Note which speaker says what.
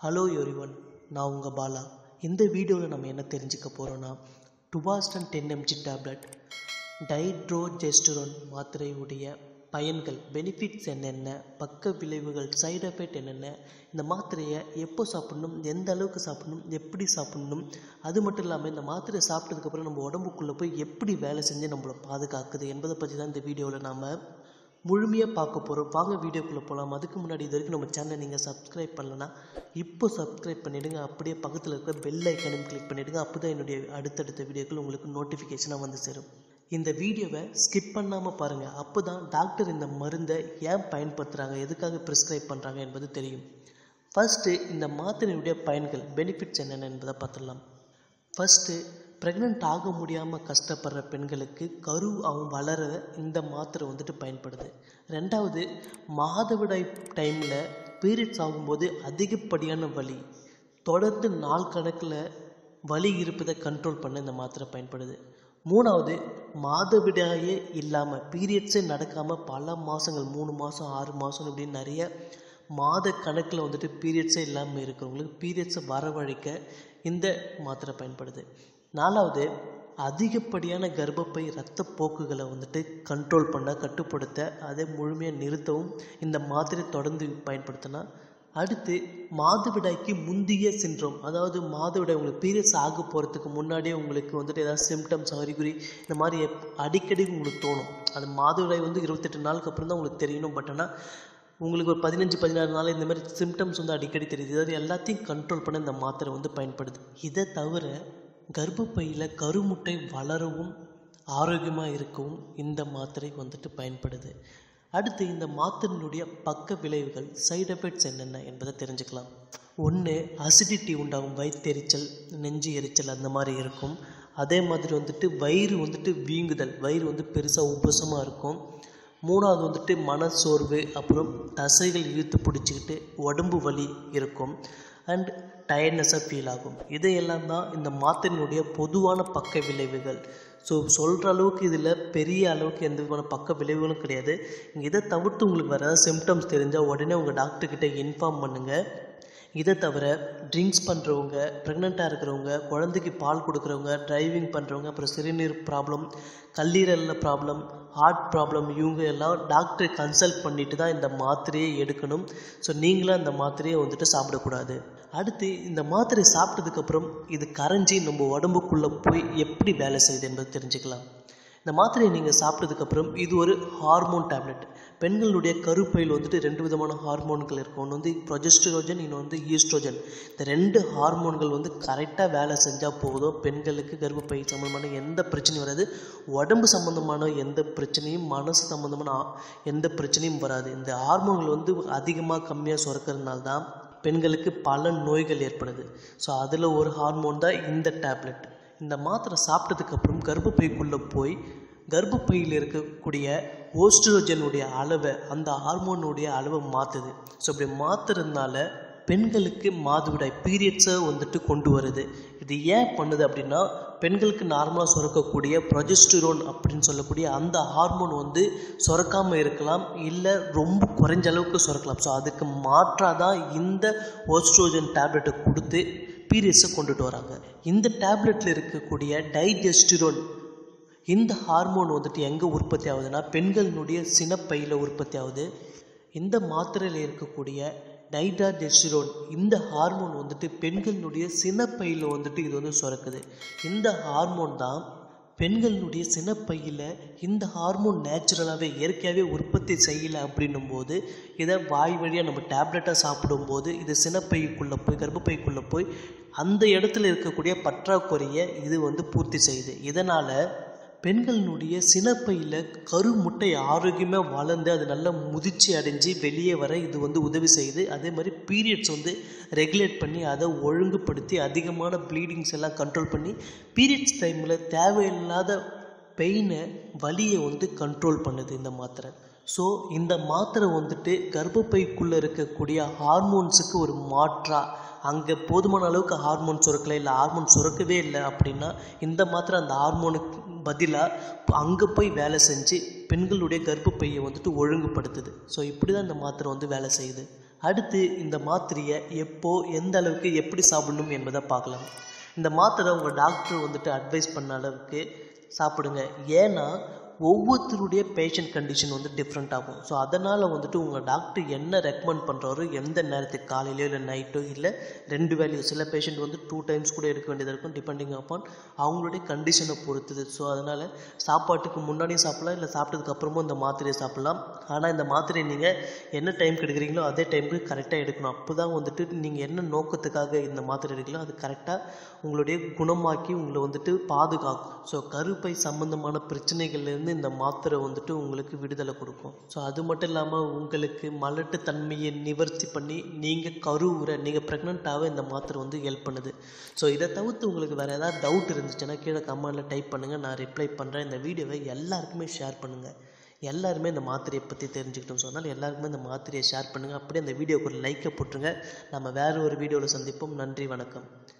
Speaker 1: hello everyone நான் உங்கள் பாலா இந்த வீடியோவில் நம்ம என்ன தெரிஞ்சுக்க போகிறோன்னா Duphaston ten MG tablet dydrogesterone மாத்திரையுடைய பயன்கள் பெனிஃபிட்ஸ் என்னென்ன பக்க விளைவுகள் சைடு எஃபெக்ட் என்னென்ன இந்த மாத்திரையை எப்போ சாப்பிடணும் எந்த அளவுக்கு சாப்பிடணும் எப்படி சாப்பிடணும் அது மட்டும் இல்லாமல் இந்த மாத்திரையை சாப்பிட்டதுக்கப்புறம் நம்ம உடம்புக்குள்ளே போய் எப்படி வேலை செஞ்சு நம்மளை பாதுகாக்குது என்பதை பற்றி தான் இந்த வீடியோவில் நாம் முழுமையாக பார்க்க போகிறோம் வாங்க வீடியோக்குள்ளே போகலாம் அதுக்கு முன்னாடி இது வரைக்கும் நம்ம சேனலை நீங்கள் சப்ஸ்கிரைப் பண்ணலன்னா இப்போ சப்ஸ்கிரைப் பண்ணிவிடுங்க அப்படியே பக்கத்தில் இருக்கிற பெல் ஐக்கனையும் கிளிக் பண்ணிவிடுங்க அப்போ தான் என்னுடைய அடுத்தடுத்த வீடியோக்கள் உங்களுக்கு நோட்டிஃபிகேஷனாக வந்து சேரும் இந்த வீடியோவை ஸ்கிப் பண்ணாமல் பாருங்கள் அப்போ தான் டாக்டர் இந்த மருந்தை ஏன் பயன்படுத்துகிறாங்க எதுக்காக ப்ரிஸ்கிரைப் பண்ணுறாங்க என்பது தெரியும் ஃபஸ்ட்டு இந்த மாத்திரையுடைய பயன்கள் பெனிஃபிட்ஸ் என்னென்ன என்பதை பார்த்துடலாம் ஃபஸ்ட்டு ப்ரெக்னென்ட் ஆக முடியாமல் கஷ்டப்படுற பெண்களுக்கு கரு அவங்க வளர இந்த மாத்திரை வந்துட்டு பயன்படுது ரெண்டாவது மாதவிடாய் டைமில் பீரியட்ஸ் ஆகும்போது அதிகப்படியான வலி தொடர்ந்து நாள் கணக்கில் வலி இருப்பதை கண்ட்ரோல் பண்ண இந்த மாத்திரை பயன்படுது மூணாவது மாதவிடாயே இல்லாமல் பீரியட்ஸே நடக்காமல் பல மாதங்கள் மூணு மாதம் ஆறு மாதம் இப்படின்னு நிறைய மாத கணக்கில் வந்துட்டு பீரியட்ஸே இல்லாமல் இருக்கிறவங்களுக்கு பீரியட்ஸை வரவழைக்க இந்த மாத்திரை பயன்படுது நாலாவது அதிகப்படியான கர்ப்பப்பை இரத்த போக்குகளை வந்துட்டு கண்ட்ரோல் பண்ண கட்டுப்படுத்த அதை முழுமையாக நிறுத்தவும் இந்த மாத்திரை தொடர்ந்து பயன்படுத்தினா அடுத்து மாதவிடாய்க்கு முந்திய சின்ரோம் அதாவது மாதவிடாய் உங்களுக்கு பீரியட்ஸ் ஆக போகிறதுக்கு முன்னாடியே உங்களுக்கு வந்துட்டு ஏதாவது சிம்டம்ஸ் அறிகுறி இந்த மாதிரி எப் அடிக்கடி உங்களுக்கு தோணும் அது மாதவிடாய் வந்து இருபத்தெட்டு நாளுக்கு அப்புறம் தான் உங்களுக்கு தெரியணும் பட் ஆனால் உங்களுக்கு ஒரு பதினஞ்சு பதினாறு நாள் இந்த மாதிரி சிம்டம்ஸ் வந்து அடிக்கடி தெரியுது அதாவது எல்லாத்தையும் கண்ட்ரோல் பண்ண இந்த மாத்திரை வந்து பயன்படுது இதை தவிர கர்ப்பப்பையில் கருமுட்டை வளரவும் ஆரோக்கியமாக இருக்கவும் இந்த மாத்திரை வந்துட்டு பயன்படுது அடுத்து இந்த மாத்திரையினுடைய பக்க விளைவுகள் சைடு எஃபெக்ட்ஸ் என்னென்ன என்பதை தெரிஞ்சுக்கலாம் ஒன்று அசிடிட்டி உண்டாகும் வயிற்றெரிச்சல் நெஞ்சு எரிச்சல் அந்த மாதிரி இருக்கும் அதே மாதிரி வந்துட்டு வயிறு வந்துட்டு வீங்குதல் வயிறு வந்து பெருசாக உபசமாக இருக்கும் மூணாவது வந்துட்டு மனசோர்வு அப்புறம் தசைகள் இழுத்து பிடிச்சிக்கிட்டு உடம்பு வலி இருக்கும் அண்ட் டயர்ட்னஸாக ஃபீல் ஆகும் இதையெல்லாம் தான் இந்த மாத்திரையினுடைய பொதுவான பக்க விளைவுகள் ஸோ சொல்கிற அளவுக்கு இதில் பெரிய அளவுக்கு எந்த விதமான பக்க விளைவுகளும் கிடையாது இதை தவிர்த்து உங்களுக்கு வேறு ஏதாவது சிம்டம்ஸ் தெரிஞ்சால் உடனே உங்கள் டாக்டர்கிட்ட இன்ஃபார்ம் பண்ணுங்கள் இதை தவிர ட்ரிங்க்ஸ் பண்ணுறவங்க ப்ரெக்னெண்ட்டாக இருக்கிறவங்க குழந்தைக்கு பால் கொடுக்குறவங்க டிரைவிங் பண்ணுறவங்க அப்புறம் சிறுநீர் ப்ராப்ளம் கல்லீரலில் ப்ராப்ளம் ஹார்ட் ப்ராப்ளம் இவங்க எல்லாம் டாக்டரை கன்சல்ட் பண்ணிட்டு தான் இந்த மாத்திரையை எடுக்கணும் ஸோ நீங்களும் அந்த மாத்திரையை வந்துட்டு சாப்பிடக்கூடாது அடுத்து இந்த மாத்திரை சாப்பிட்டதுக்கப்புறம் இது கரைஞ்சி நம்ம உடம்புக்குள்ளே போய் எப்படி வேலை செய்யுது என்பது தெரிஞ்சுக்கலாம் இந்த மாத்திரையை நீங்கள் சாப்பிட்டதுக்கப்புறம் இது ஒரு ஹார்மோன் டேப்லெட் பெண்களுடைய கருப்பையில் வந்துட்டு ரெண்டு விதமான ஹார்மோன்கள் இருக்கும் ஒன்று வந்து ப்ரொஜெஸ்ட்ரோஜன் இன்னொன்று வந்து ஈஸ்ட்ரோஜன் இந்த ரெண்டு ஹார்மோன்கள் வந்து கரெக்டாக வேலை செஞ்சால் போதும் பெண்களுக்கு கர்ப்பப்பை சம்மந்தமான எந்த பிரச்சனையும் வராது உடம்பு சம்மந்தமான எந்த பிரச்சனையும் மனசு சம்மந்தமான எந்த பிரச்சனையும் வராது இந்த ஹார்மோன்கள் வந்து அதிகமாக கம்மியாக சுரக்கிறதுனால தான் பெண்களுக்கு பல நோய்கள் ஏற்படுது ஸோ அதில் ஒரு ஹார்மோன் தான் இந்த டேப்லெட் இந்த மாத்திரை சாப்பிட்டதுக்கப்புறம் கர்ப்பப்பைக்குள்ளே போய் கர்ப்பப்பையில் இருக்கக்கூடிய ஓஸ்ட்ரோஜனுடைய அளவை அந்த ஹார்மோனுடைய அளவை மாற்றுது ஸோ அப்படி மாற்றுறதுனால பெண்களுக்கு மாதவிடாய் பீரியட்ஸை வந்துட்டு கொண்டு வருது இது ஏன் பண்ணுது அப்படின்னா பெண்களுக்கு நார்மலாக சுரக்கக்கூடிய ப்ரொஜெஸ்டிரோன் அப்படின்னு சொல்லக்கூடிய அந்த ஹார்மோன் வந்து சுரக்காமல் இருக்கலாம் இல்லை ரொம்ப குறைஞ்ச அளவுக்கு சுரக்கலாம் ஸோ அதுக்கு மாற்றாக தான் இந்த ஓஸ்ட்ரோஜன் டேப்லெட்டை கொடுத்து பீரியட்ஸை கொண்டுட்டு வராங்க இந்த டேப்லெட்டில் இருக்கக்கூடிய டைஜெஸ்டிரோன் இந்த ஹார்மோன் வந்துட்டு எங்கே உற்பத்தி ஆகுதுன்னா பெண்களினுடைய சினப்பையில் உற்பத்தி ஆகுது இந்த மாத்திரையில் இருக்கக்கூடிய டைடாஜெஸ்டிரோன் இந்த ஹார்மோன் வந்துட்டு பெண்களினுடைய சினப்பையில் வந்துட்டு இது வந்து சுரக்குது இந்த ஹார்மோன் தான் பெண்களினுடைய சினப்பையில் இந்த ஹார்மோன் நேச்சுரலாகவே இயற்கையாகவே உற்பத்தி செய்யலை அப்படின்னும் போது இதை வாய் வழியாக நம்ம டேப்லெட்டாக சாப்பிடும்போது இது சினப்பைக்குள்ளே போய் கர்ப்பப்பைக்குள்ளே போய் அந்த இடத்துல இருக்கக்கூடிய பற்றாக்குறையை இது வந்து பூர்த்தி செய்யுது இதனால் பெண்களினுடைய சினப்பையில் கருமுட்டை ஆரோக்கியமாக வளர்ந்து அது நல்லா முதிர்ச்சி அடைஞ்சு வெளியே வர இது வந்து உதவி செய்யுது அதே மாதிரி பீரியட்ஸ் வந்து ரெகுலேட் பண்ணி அதை ஒழுங்குபடுத்தி அதிகமான ப்ளீடிங்ஸ் எல்லாம் கண்ட்ரோல் பண்ணி பீரியட்ஸ் டைமில் தேவையில்லாத பெயினை வலியை வந்து கண்ட்ரோல் பண்ணுது இந்த மாத்திரை ஸோ இந்த மாத்திரை வந்துட்டு கர்ப்பப்பைக்குள்ளே இருக்கக்கூடிய ஹார்மோன்ஸுக்கு ஒரு மாற்றாக அங்கே போதுமான அளவுக்கு ஹார்மோன் சுரக்கலை இல்லை ஹார்மோன் சுரக்கவே இல்லை அப்படின்னா இந்த மாத்திரை அந்த ஹார்மோனுக்கு பதிலாக அங்கே போய் வேலை செஞ்சு பெண்களுடைய கர்ப்பப்பையை வந்துட்டு ஒழுங்குபடுத்துது ஸோ இப்படி தான் இந்த மாத்திரை வந்து வேலை செய்யுது அடுத்து இந்த மாத்திரையை எப்போ எந்த அளவுக்கு எப்படி சாப்பிடணும் என்பதை பார்க்கலாம் இந்த மாத்திரை உங்கள் டாக்டர் வந்துட்டு அட்வைஸ் பண்ண அளவுக்கு சாப்பிடுங்க ஏன்னா ஒவ்வொருத்தருடைய பேஷண்ட் கண்டிஷன் வந்து டிஃப்ரெண்ட் ஆகும் ஸோ அதனால் வந்துட்டு உங்கள் டாக்டர் என்ன ரெக்கமெண்ட் பண்ணுறாரோ எந்த நேரத்துக்கு காலையிலையோ இல்லை நைட்டோ இல்லை ரெண்டு வேலையோ சில பேஷண்ட் வந்து டூ டைம்ஸ் கூட எடுக்க வேண்டியதாக இருக்கும் டிபெண்டிங் அப்பான் அவங்களுடைய கண்டிஷனை பொறுத்தது ஸோ அதனால் சாப்பாட்டுக்கு முன்னாடியும் சாப்பிடலாம் இல்லை சாப்பிட்டதுக்கு அப்புறமும் இந்த மாத்திரையை சாப்பிடலாம் ஆனால் இந்த மாத்திரையை நீங்கள் என்ன டைம்க்கு எடுக்கிறீங்களோ அதே டைமுக்கு கரெக்டாக எடுக்கணும் அப்போ தான் வந்துட்டு நீங்கள் என்ன நோக்கத்துக்காக இந்த மாத்திரை எடுக்கலாம் அது கரெக்டாக உங்களுடைய குணமாக்கி உங்களை வந்துட்டு பாதுகாக்கும் ஸோ கருப்பை சம்பந்தமான பிரச்சனைகள்லேருந்து இந்த மாத்திரை வந்துட்டு உங்களுக்கு விடுதலை கொடுக்கும் ஸோ அது மட்டும் இல்லாமல் உங்களுக்கு மலட்டு தன்மையை நிவர்த்தி பண்ணி நீங்கள் கருவுற நீங்கள் ப்ரெக்னெண்ட்டாக இந்த மாத்திரை வந்து ஹெல்ப் பண்ணுது ஸோ இதை தவிர்த்து உங்களுக்கு வேறு ஏதாவது டவுட் இருந்துச்சுன்னா கீழே கமெண்டில் டைப் பண்ணுங்கள் நான் ரிப்ளை பண்ணுறேன் இந்த வீடியோவை எல்லாருக்குமே ஷேர் பண்ணுங்கள் எல்லாருமே இந்த மாத்திரையை பற்றி தெரிஞ்சுக்கிட்டோம் ஸோ அதனால் எல்லாருக்குமே இந்த மாத்திரையை ஷேர் பண்ணுங்கள் அப்படியே அந்த வீடியோக்கு ஒரு லைக்கை போட்டுருங்க நம்ம வேறு ஒரு வீடியோவில் சந்திப்போம் நன்றி வணக்கம்